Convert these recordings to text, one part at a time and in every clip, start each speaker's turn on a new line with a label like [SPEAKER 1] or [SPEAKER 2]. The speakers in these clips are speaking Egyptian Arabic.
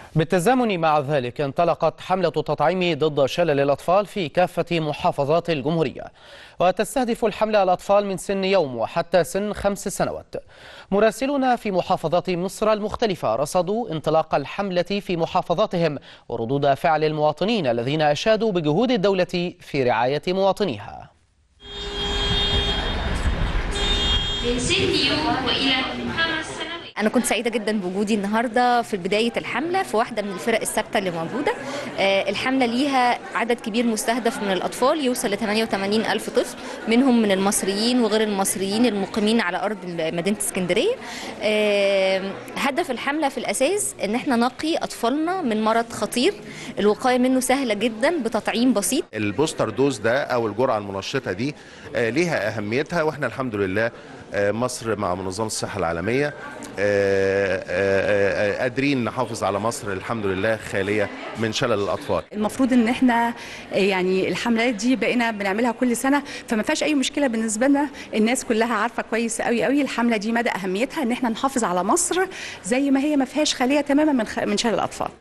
[SPEAKER 1] بالتزامن مع ذلك انطلقت حملة تطعيم ضد شلل الأطفال في كافة محافظات الجمهورية وتستهدف الحملة الأطفال من سن يوم وحتى سن خمس سنوات مراسلون في محافظات مصر المختلفة رصدوا انطلاق الحملة في محافظاتهم وردود فعل المواطنين الذين أشادوا بجهود الدولة في رعاية مواطنيها
[SPEAKER 2] من سن يوم وإلى خمس سنوات
[SPEAKER 3] أنا كنت سعيدة جدا بوجودي النهاردة في بداية الحملة في واحدة من الفرق الثابتة اللي موجودة آه، الحملة ليها عدد كبير مستهدف من الأطفال يوصل ل 88 ألف طفل منهم من المصريين وغير المصريين المقيمين على أرض مدينة اسكندرية آه، هدف الحملة في الأساس إن احنا نقي أطفالنا من مرض خطير الوقاية منه سهلة جدا بتطعيم بسيط
[SPEAKER 4] البوستر دوز ده او الجرعه المنشطه دي آه، ليها اهميتها واحنا الحمد لله آه، مصر مع منظمه الصحه العالميه آه، آه، آه، قادرين نحافظ على مصر الحمد لله خاليه من شلل الاطفال
[SPEAKER 5] المفروض ان احنا يعني الحملات دي بقينا بنعملها كل سنه فما فيهاش اي مشكله بالنسبه لنا الناس كلها عارفه كويس قوي قوي الحمله دي مدى اهميتها ان احنا نحافظ على مصر زي ما هي ما فيهاش خاليه تماما من خ... من شلل الاطفال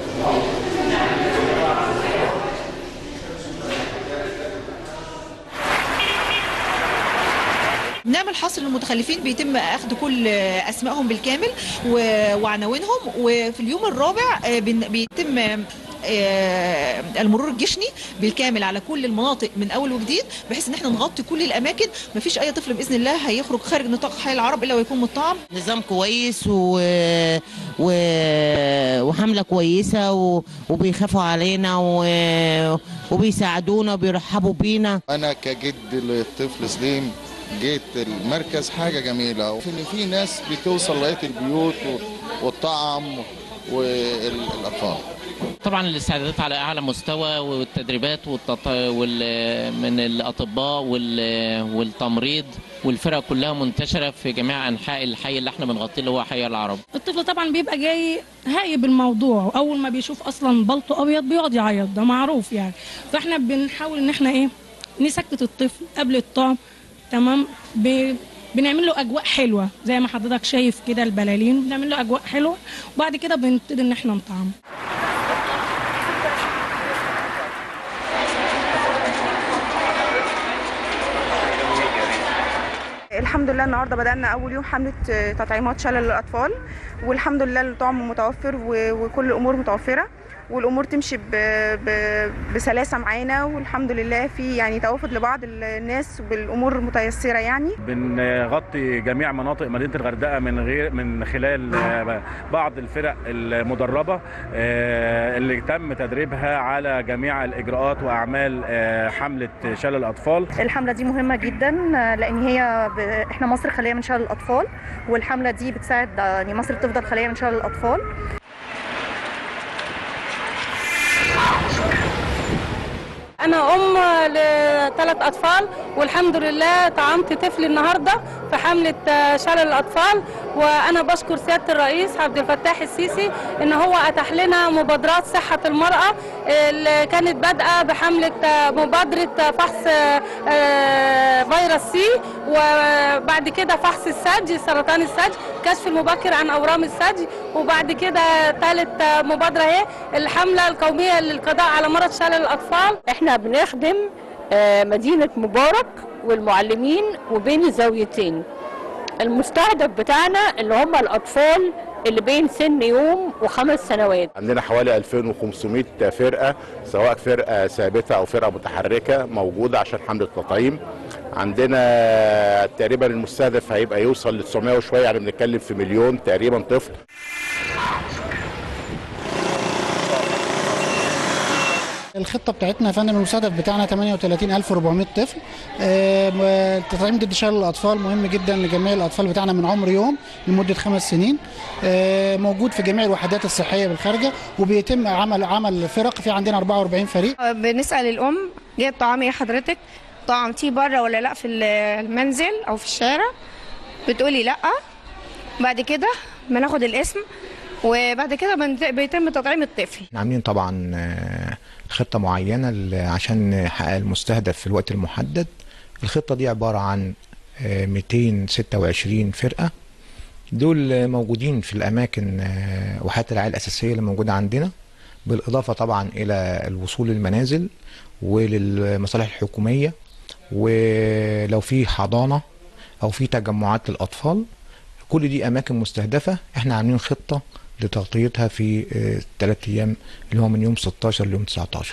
[SPEAKER 6] نعمل حصر للمتخلفين بيتم اخذ كل اسمائهم بالكامل و- وعناوينهم وفي اليوم الرابع آه، بن- بيتم آه، المرور الجشني بالكامل على كل المناطق من اول وجديد بحيث ان احنا نغطي كل الاماكن مفيش اي طفل باذن الله هيخرج خارج نطاق حي العرب الا ويكون مطعم
[SPEAKER 7] نظام كويس و... و... وحملة كويسة و... وبيخافوا علينا و... وبيساعدونا وبيرحبوا بينا
[SPEAKER 8] انا كجد للطفل سليم جيت المركز حاجه جميله وفي ان في ناس بتوصل لغايه البيوت و- والطعم والاطفال
[SPEAKER 9] طبعا الاستعدادات على اعلى مستوى والتدريبات والتط... وال... من الاطباء وال... والتمريض والفرق كلها منتشره في جميع انحاء الحي اللي احنا بنغطيه اللي هو حي العرب
[SPEAKER 10] الطفل طبعا بيبقى جاي هايب الموضوع اول ما بيشوف اصلا بلطو ابيض بيقعد يعيط ده معروف يعني فاحنا بنحاول ان احنا ايه نسكت الطفل قبل الطعم تمام ب... بنعمل له اجواء حلوه زي ما حضرتك شايف كده البلالين بنعمل له اجواء حلوه وبعد كده بنبتدي ان احنا نطعم
[SPEAKER 11] الحمد لله النهارده بدأنا أول يوم حملة آه، تطعيمات شلل للأطفال والحمد لله الطعم متوفر و- وكل الأمور متوفرة والأمور تمشي ب- ب- بسلاسة معانا والحمد لله في يعني توافد لبعض الناس بالأمور متيسرة يعني
[SPEAKER 12] بنغطي جميع مناطق مدينه الغردقه من غير من خلال آه، بعض الفرق المدربه آه، اللي تم تدريبها على جميع الاجراءات واعمال آه، حمله شلل الاطفال
[SPEAKER 11] الحملة دي مهمة جدا لأن هي ب... احنا مصر خالية من شلل الأطفال والحملة دي بتساعد يعني مصر تفضل خالية من شلل الأطفال
[SPEAKER 10] انا ام لثلاث اطفال والحمد لله طعمت طفل النهارده في حمله آه، شلل الاطفال وانا بشكر سياده الرئيس عبد الفتاح السيسي ان هو اتاح لنا مبادرات صحه المراه اللي كانت بادئه بحمله آه، مبادره آه، فحص آه، آه، فيروس سي وبعد كده فحص الثدي سرطان الثدي كشف المبكر عن اورام الثدي وبعد كده ثالث آه، مبادره اهي الحمله القوميه للقضاء على مرض شلل الاطفال
[SPEAKER 13] احنا بنخدم آه، مدينة مبارك والمعلمين وبين الزاويتين المستهدف بتاعنا اللي هم الأطفال اللي بين سن يوم وخمس سنوات
[SPEAKER 14] عندنا حوالي 2500 فرقة سواء فرقة ثابتة أو فرقة متحركة موجودة عشان حملة التطعيم عندنا تقريبا المستهدف هيبقى يوصل ل 900 وشوية يعني بنتكلم في مليون تقريبا طفل
[SPEAKER 15] الخطه بتاعتنا يا فندم المستهدف بتاعنا 38400 طفل آه، م- التطعيم ضد شلل الاطفال مهم جدا لجميع الاطفال بتاعنا من عمر يوم لمده خمس سنين آه، موجود في جميع الوحدات الصحيه بالخارجه وبيتم عمل عمل فرق في عندنا 44 فريق
[SPEAKER 16] بنسأل الأم جايب طعام ايه حضرتك طعمتيه بره ولا لا في المنزل أو في الشارع بتقولي لا بعد كده بناخد الاسم وبعد كده بنت- بيتم تطعيم الطفل
[SPEAKER 17] احنا عاملين طبعا آه، خطة معينة ل- عشان نحقق المستهدف في الوقت المحدد الخطة دي عبارة عن آه، 226 فرقة دول موجودين في الاماكن آه، وحدات الرعايه الاساسيه اللي موجوده عندنا بالاضافه طبعا الى الوصول للمنازل وللمصالح الحكوميه ولو في حضانه او في تجمعات للاطفال كل دي اماكن مستهدفه احنا عاملين خطه لتغطيتها في ثلاث ايام اللي هو من يوم 16 ليوم 19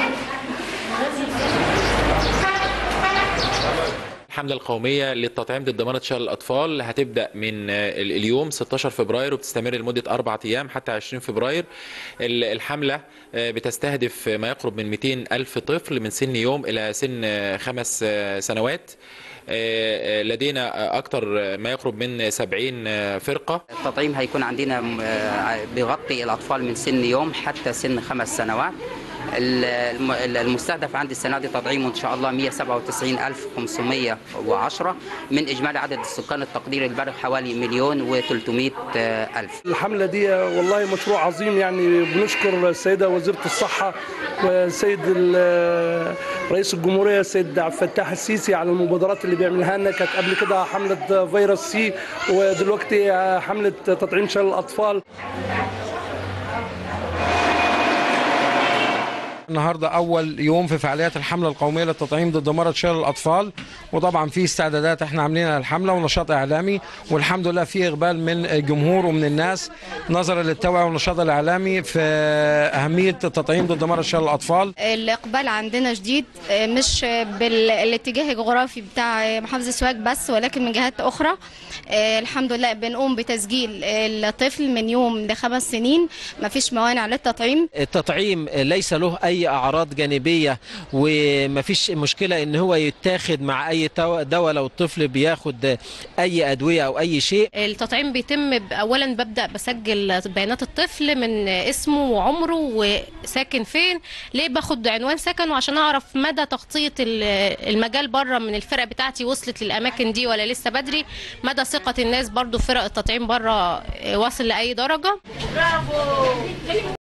[SPEAKER 18] الحملة القومية للتطعيم ضد مرض شلل الأطفال هتبدأ من ال- اليوم 16 فبراير وبتستمر لمدة أربع أيام حتى 20 فبراير ال- الحملة آه، بتستهدف ما يقرب من 200 ألف طفل من سن يوم إلى سن آه، خمس آه، سنوات آه، آه، لدينا أكثر ما يقرب من 70 آه، فرقة
[SPEAKER 19] التطعيم هيكون عندنا آه، بيغطي الأطفال من سن يوم حتى سن خمس سنوات الم- المستهدف عندي السنة دي تطعيم إن شاء الله 197510 من إجمالي عدد السكان التقديري البالغ حوالي مليون و300 ألف
[SPEAKER 20] الحملة دي والله مشروع عظيم يعني بنشكر السيدة وزيرة الصحة والسيد ال- رئيس الجمهورية السيد عبد الفتاح السيسي على المبادرات اللي بيعملها لنا كانت قبل كده حملة فيروس سي ودلوقتي حملة تطعيم شلل الأطفال
[SPEAKER 21] النهارده اول يوم في فعاليات الحمله القوميه للتطعيم ضد مرض شلل الاطفال وطبعا في استعدادات احنا عاملينها للحمله ونشاط اعلامي والحمد لله في اقبال من الجمهور ومن الناس نظرا للتوعيه والنشاط الاعلامي في اهميه التطعيم ضد مرض شلل الاطفال
[SPEAKER 22] الإقبال عندنا شديد آه، مش بالاتجاه الجغرافي بتاع محافظة سوهاج بس ولكن من جهات أخرى آه، الحمد لله بنقوم بتسجيل الطفل من يوم لخمس سنين مفيش موانع للتطعيم
[SPEAKER 23] التطعيم ليس له اي اعراض جانبيه ومفيش مشكله ان هو يتاخد مع اي تو- دواء لو الطفل بياخد اي ادويه او اي شيء
[SPEAKER 24] التطعيم بيتم ب- اولا ببدا بسجل بيانات الطفل من اسمه وعمره وساكن فين ليه باخد عنوان سكنه عشان اعرف مدى تغطيه ال- المجال بره من الفرق بتاعتي وصلت للاماكن دي ولا لسه بدري مدى ثقه الناس برضو في فرق التطعيم بره واصل لاي درجه